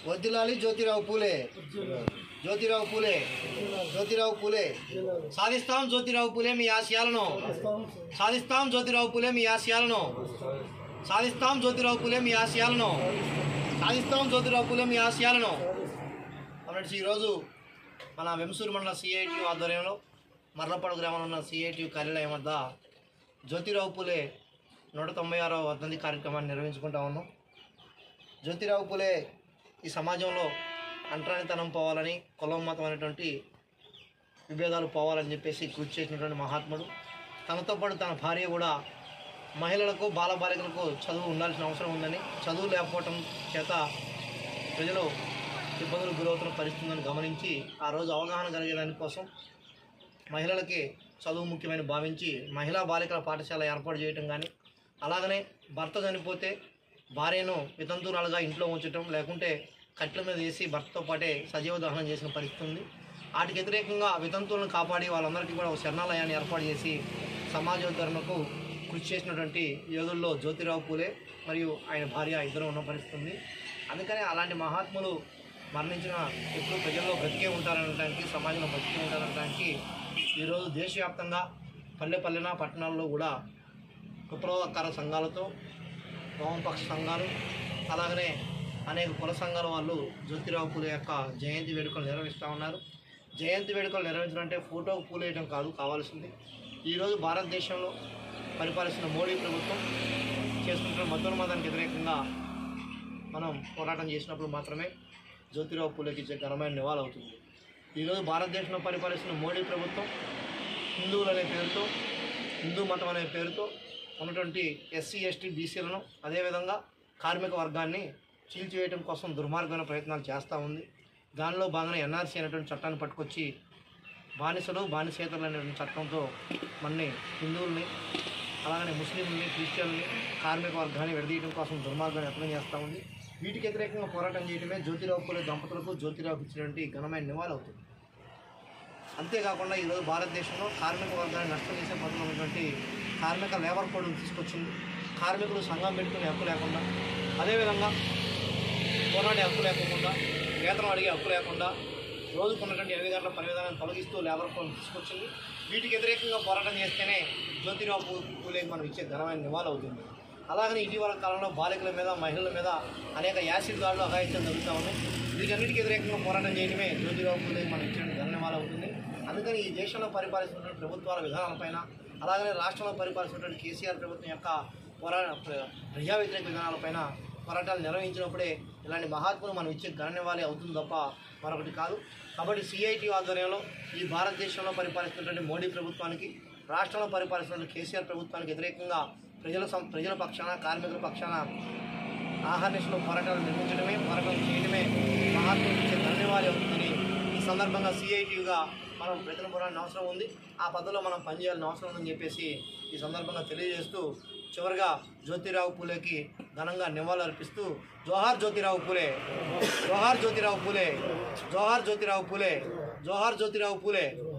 వద్దిలాలి జ్యోతిరావు పూలే జ్యోతిరావు పూలే జ్యోతిరావు పూలే సాధిస్తాం జ్యోతిరావు పూలే మీ ఆశయాలను సాధిస్తాం జ్యోతిరావు పూలే మీ ఆశయాలను సాధిస్తాం జ్యోతిరావు పూలే మీ ఆశయాలను సాధిస్తాం జ్యోతిరావు పూలే మీ ఆశయాలను కాబట్టి ఈరోజు మన వెంసూరు మండల సిఐటి ఆధ్వర్యంలో మర్లపాడు గ్రామంలో ఉన్న సిఐటి కార్యాలయం వద్ద జ్యోతిరావు పూలే నూట తొంభై ఆరో వర్ధంతి కార్యక్రమాన్ని నిర్వహించుకుంటా ఉన్నాం జ్యోతిరావు పూలే ఈ సమాజంలో అంటరానితనం పోవాలని కులం మతం అనేటువంటి విభేదాలు పోవాలని చెప్పేసి కృషి చేసినటువంటి మహాత్ముడు తనతో పాటు తన భార్య కూడా మహిళలకు బాలబాలికలకు చదువు ఉండాల్సిన అవసరం ఉందని చదువు లేకపోవటం చేత ప్రజలు ఇబ్బందులు గురవుతున్న పరిస్థితి ఉందని గమనించి ఆ రోజు అవగాహన కలిగేదాని కోసం మహిళలకి చదువు ముఖ్యమని భావించి మహిళా బాలికల పాఠశాల ఏర్పాటు చేయటం కానీ అలాగనే భర్త చనిపోతే భార్యను వితంతురాలుగా ఇంట్లో ఉంచటం లేకుంటే కట్ల మీద వేసి భర్తతో పాటే సజీవ దహనం చేసిన పరిస్థితి ఉంది వాటికి వ్యతిరేకంగా వితంతువులను కాపాడి వాళ్ళందరికీ కూడా ఒక శరణాలయాన్ని ఏర్పాటు చేసి సమాజోద్ధరణకు కృషి చేసినటువంటి యోధుల్లో జ్యోతిరావు పూలే మరియు ఆయన భార్య ఇద్దరు ఉన్న పరిస్థితి ఉంది అందుకనే అలాంటి మహాత్ములు మరణించిన ఎప్పుడు ప్రజల్లో బ్రతికే ఉంటారనడానికి సమాజంలో బ్రతికే ఉంటారనడానికి ఈరోజు దేశవ్యాప్తంగా పల్లె పల్లెన పట్టణాల్లో కూడా విప్లవకార సంఘాలతో వామపక్ష సంఘాలు అలాగనే అనేక కుల సంఘాల వాళ్ళు జ్యోతిరావు పూలే యొక్క జయంతి వేడుకలు నిర్వహిస్తూ ఉన్నారు జయంతి వేడుకలు నిర్వహించడం అంటే ఫోటోకు పూలు వేయడం కాదు కావాల్సింది ఈరోజు భారతదేశంలో పరిపాలిస్తున్న మోడీ ప్రభుత్వం చేసుకుంటున్న మతోన్మాదానికి వ్యతిరేకంగా మనం పోరాటం చేసినప్పుడు మాత్రమే జ్యోతిరావు పూలేకి ఇచ్చే ఘనమైన నివాళి అవుతుంది ఈరోజు భారతదేశంలో పరిపాలిస్తున్న మోడీ ప్రభుత్వం హిందువులు అనే పేరుతో హిందూ మతం అనే పేరుతో ఉన్నటువంటి ఎస్సీ ఎస్టీ బీసీలను అదేవిధంగా కార్మిక వర్గాన్ని చీల్చివేయడం కోసం దుర్మార్గమైన ప్రయత్నాలు చేస్తూ ఉంది దానిలో భాగంగా ఎన్ఆర్సీ అనేటువంటి చట్టాన్ని పట్టుకొచ్చి బానిసలు బానిసేతలు అనేటువంటి చట్టంతో మనని హిందువుల్ని అలాగనే ముస్లింలని క్రిస్టియన్ని కార్మిక వర్గాన్ని విడదీయడం కోసం దుర్మార్గాన్ని యత్నం చేస్తూ ఉంది వీటికి వ్యతిరేకంగా పోరాటం చేయడమే జ్యోతిరావు పూలే దంపతులకు జ్యోతిరావుకి ఇచ్చినటువంటి ఘనమైన నివాళి అవుతుంది అంతేకాకుండా ఈరోజు భారతదేశంలో కార్మిక వర్గాన్ని నష్టం చేసే పద్ధతిలో ఉన్నటువంటి కార్మిక లేబర్ కోడ్ను తీసుకొచ్చింది కార్మికులు సంఘం పెట్టుకునే హక్కు లేకుండా అదేవిధంగా పోరాడే హక్కు లేకుండా వేతనం అడిగే హక్కు లేకుండా రోజుకున్నటువంటి ఎనిమిది గంటల పని విధానాన్ని తొలగిస్తూ లేబర్ కోడ్ను తీసుకొచ్చింది వీటికి వ్యతిరేకంగా పోరాటం చేస్తేనే జ్యోతిరావు పూ- పూలేకి మనం ఇచ్చే ఘనమైన నివాళి అవుతుంది అలాగనే ఇటీవల కాలంలో బాలికల మీద మహిళల మీద అనేక యాసిడ్ దాడులు అఘాయిత్యం జరుగుతూ ఉన్నాయి వీటన్నిటికి వ్యతిరేకంగా పోరాటం చేయడమే జ్యోతిరావు పూలేకి మనం ఇచ్చే ఘననివాళి అవుతుంది అందుకని ఈ దేశంలో పరిపాలిస్తున్నటువంటి ప్రభుత్వాల విధానాలపైన అలాగనే రాష్ట్రంలో పరిపాలిస్తున్నటువంటి కేసీఆర్ ప్రభుత్వం యొక్క పోరా ప్ర- ప్రజా వ్యతిరేక విధానాలపైన పోరాటాలు నిర్వహించినప్పుడే ఇలాంటి మహాత్ములు మనం ఇచ్చే ఘననివాళి అవుతుంది తప్ప మరొకటి కాదు కాబట్టి సిఐటి ఆధ్వర్యంలో ఈ భారతదేశంలో పరిపాలిస్తున్నటువంటి మోడీ ప్రభుత్వానికి రాష్ట్రంలో పరిపాలిస్తున్న కేసీఆర్ ప్రభుత్వానికి వ్యతిరేకంగా ప్రజల సం- ప్రజల పక్షాన కార్మికుల పక్షాన ఆహర్నిశలో పోరాటాలు నిర్మించడమే పోరాటం చేయడమే మహాత్ములు ఇచ్చే ధన్యవాదాలు అవుతుందని ఈ సందర్భంగా సిఐటిగా మనం ప్రజల పోరాడిన అవసరం ఉంది ఆ పద్ధతిలో మనం పనిచేయాల్సిన అవసరం ఉందని చెప్పేసి ఈ సందర్భంగా తెలియజేస్తూ చివరిగా జ్యోతిరావు పూలేకి ఘనంగా నివాళులు అర్పిస్తూ జోహార్ జ్యోతిరావు పూలే జోహార్ జ్యోతిరావు పూలే జోహార్ జ్యోతిరావు పూలే జోహార్ జ్యోతిరావు పూలే